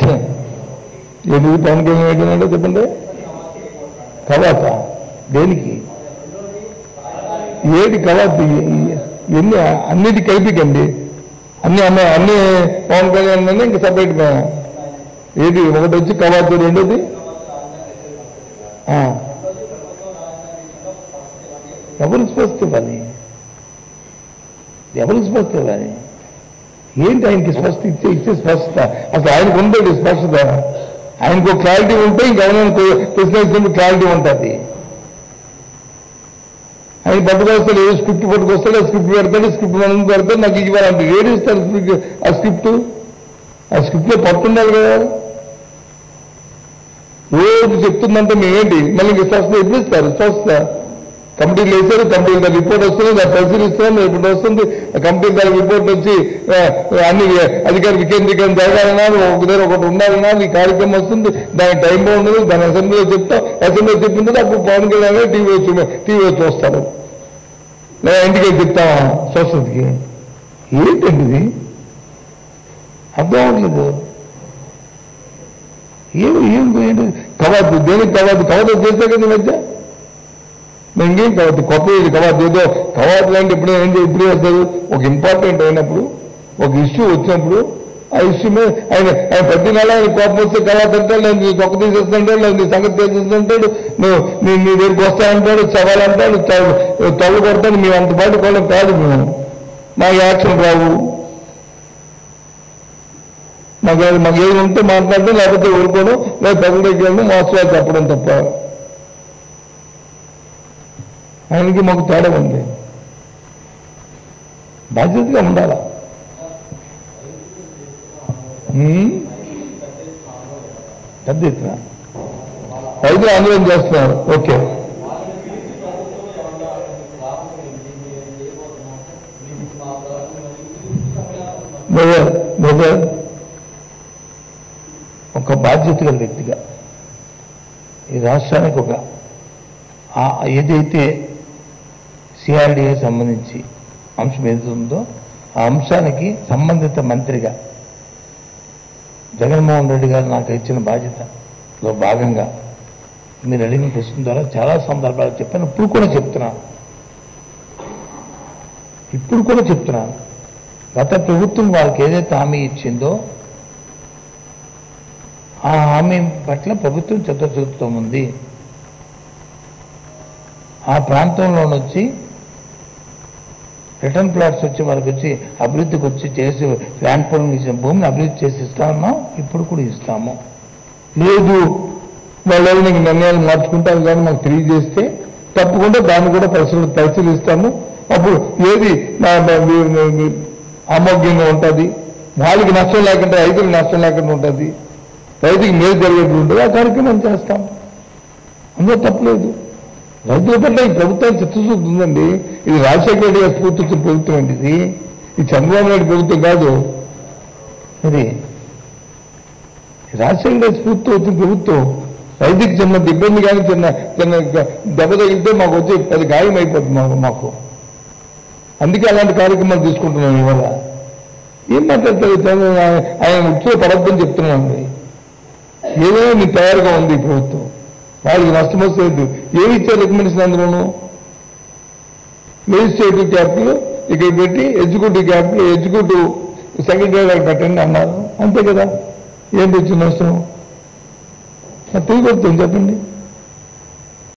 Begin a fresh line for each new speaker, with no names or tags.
ఎందుకు పవన్ కళ్యాణ్ ఏంటంటే చెప్పండి కవాత దేనికి ఏది కవాత ఎన్ని అన్నిటి కలిపికండి అన్ని అన్న అన్ని పవన్ కళ్యాణ్ మీద ఇంకా సపరేట్ ఏది ఒకటి వచ్చి కవాత రెండోది ఆ. ఎవరు స్పష్ట ఇవ్వాలి ఎవరికి స్పష్ట ఇవ్వాలి ఏంటి ఆయనకి స్పష్ట ఇచ్చే ఇచ్చే స్పష్టత అసలు ఆయనకు ఉండేది స్పష్టత ఆయనకు క్లారిటీ ఉంటే ఇంకెవరైనా ప్రశ్న ఇచ్చినప్పుడు క్లారిటీ ఉంటుంది ఆయన పట్టుకొస్తాడు ఏదో స్క్రిప్ట్ పట్టుకొస్తాడు ఆ స్క్రిప్ట్ పెడతాడు స్క్రిప్ట్ మనం పెడతాడు నాకు ఇవ్వాలంటే ఏడు ఇస్తారు స్క్రిప్ట్ ఆ స్క్రిప్ట్ ఆ స్క్రిప్ట్లో పట్టుండాలి కదా రోజు చెప్తుందంటే మేమేంటి మళ్ళీ ఇంకా స్వస్థ ఎప్పుడు ఇస్తారు స్వస్థ కమిటీలు వేశారు కమిటీ దాని రిపోర్ట్ వస్తుంది దాన్ని పరిశీలిస్తున్నాం ఇప్పుడు వస్తుంది ఆ కమిటీ దాని రిపోర్ట్ వచ్చి ఆ, అన్ని అధికార వికేంద్రీకరణ జరగాలన్నా ఒక దగ్గర ఒకటి ఉండాలన్నా ఈ కార్యక్రమం వస్తుంది దానికి టైం బాగుండదు దాని అసెంబ్లీలో చెప్తాం అసెంబ్లీలో చెప్పిన తర్వాత అప్పుడు పవన్ కళ్యాణ్ గారు టీవీ వచ్చి టీవీ వచ్చి వస్తారు లేదా ఇంటికి వెళ్ళి చెప్తామా స్వస్థతకి ఏంటండి ఇది అర్థం అవ్వట్లేదు ఏమి ఏం ఏంటి కవాతు దేనికి కవాతు కవాతు చేస్తే కదా ఈ మధ్య మరి ఇంకేం కవాతు కొత్త ఇది కవాతు ఏదో కవాతు లాంటి ఎప్పుడు ఏం చే- ఎప్పుడు చేస్తారు ఒక ఇంపార్టెంట్ అయినప్పుడు ఒక ఇష్యూ వచ్చినప్పుడు ఆ ఇష్యూ మీద ఆయన ఆయన ప్రతి నెల ఆయన కోపం వస్తే కవాతు అంటాడు లేదు నీ తొక్క తీసేస్తుంటాడు లేదు నీ సంగతి తీసేస్తుంటాడు నువ్వు నీ నీ దగ్గరికి వస్తా అంటాడు సవాల్ అంటాడు తల్లు కొడతాడు మేము అంత పాటు కొలం కాదు మేము మా యాక్షన్ రావు మాకు ఏది- మాకు ఏది ఉంటే మాట్లాడడం లేకపోతే ఊరుకోవడం లేదా ప్రజల దగ్గర వెళ్ళడం మోసాలు చెప్పడం తప్ప ఆయనకి మాకు తేడా ఉంది బాధ్యతగా ఉండాలా ఉమ్? పెద్ద ఎత్తున రైతులు ఆందోళన చేస్తున్నారు ఓకే బ్రదర్ బ్రదర్ ఒక బాధ్యత గల వ్యక్తిగా ఈ రాష్ట్రానికి ఒక ఆ- ఏదైతే సిఆర్డీఏ సంబంధించి అంశం ఏదైతే ఉందో ఆ అంశానికి సంబంధిత మంత్రిగా జగన్మోహన్ రెడ్డి గారు నాకు ఇచ్చిన బాధ్యతలో భాగంగా మీరు అడిగిన ప్రశ్న ద్వారా చాలా సందర్భాలు చెప్పాను ఇప్పుడు కూడా చెప్తున్నాను ఇప్పుడు కూడా చెప్తున్నాను గత ప్రభుత్వం వాళ్ళకి ఏదైతే హామీ ఇచ్చిందో ఆ హామీ పట్ల ప్రభుత్వం చిత్తశుద్ధితో ఉంది ఆ ప్రాంతంలో నుంచి రిటర్న్ ప్లాట్స్ వచ్చి వాళ్ళకి వచ్చి అభివృద్ధికి వచ్చి చేసి ల్యాండ్ పూలింగ్ ఇచ్చిన భూమిని అభివృద్ధి చేసి ఇస్తామన్నాం ఇప్పుడు కూడా ఇస్తాము లేదు వాళ్ళు నీకు నిర్ణయాలు మార్చుకుంటారు కానీ మాకు తెలియజేస్తే తప్పకుండా దాన్ని కూడా పరిశీలి పరిశీలిస్తాము అప్పుడు ఏది నా- నా- మీ- మీ- మీ ఆమోగ్యంగా ఉంటుంది వాళ్ళకి నష్టం లేకుండా రైతులకు నష్టం లేకుండా ఉంటుంది రైతుకి మేలు జరిగేట్టు ఉంటుంది ఆ కార్యక్రమం చేస్తాం అందులో తప్పలేదు రైతుల పట్ల ఈ ప్రభుత్వం చిత్తశుద్ధి ఉందండి ఇది రాజశేఖర రెడ్డి గారి స్ఫూర్తి వచ్చిన ప్రభుత్వం అండి ఇది ఇది చంద్రబాబు నాయుడు ప్రభుత్వం కాదు ఇది రాజశేఖర రెడ్డి స్ఫూర్తి వచ్చిన ప్రభుత్వం రైతుకి చిన్న ఇబ్బంది కానీ చిన్న చిన్న దెబ్బ తగిలితే మాకు వచ్చి అది గాయం అయిపోతుంది మాకు మాకు అందుకే అలాంటి కార్యక్రమాలు తీసుకుంటున్నాం ఇవాళ ఏం మాట్లాడతారు చంద్రబాబు నాయుడు? ఆయన ఉత్సవ పడద్దని చెప్తున్నాను ఏదైనా మీ తయారుగా ఉంది ఈ ప్రభుత్వం వాళ్ళకి నష్టం వస్తుంది ఏమి ఇచ్చారు రికమెండేషన్ అందులోను లెజిస్లేటివ్ క్యాపిటల్ ఇక్కడ పెట్టి ఎగ్జిక్యూటివ్ క్యాపిటల్ ఎగ్జిక్యూటివ్ సెక్రటరీ గారు పెట్టండి అన్నారు అంతే కదా ఏంటి వచ్చిన నష్టం తిరిగి వస్తుంది చెప్పండి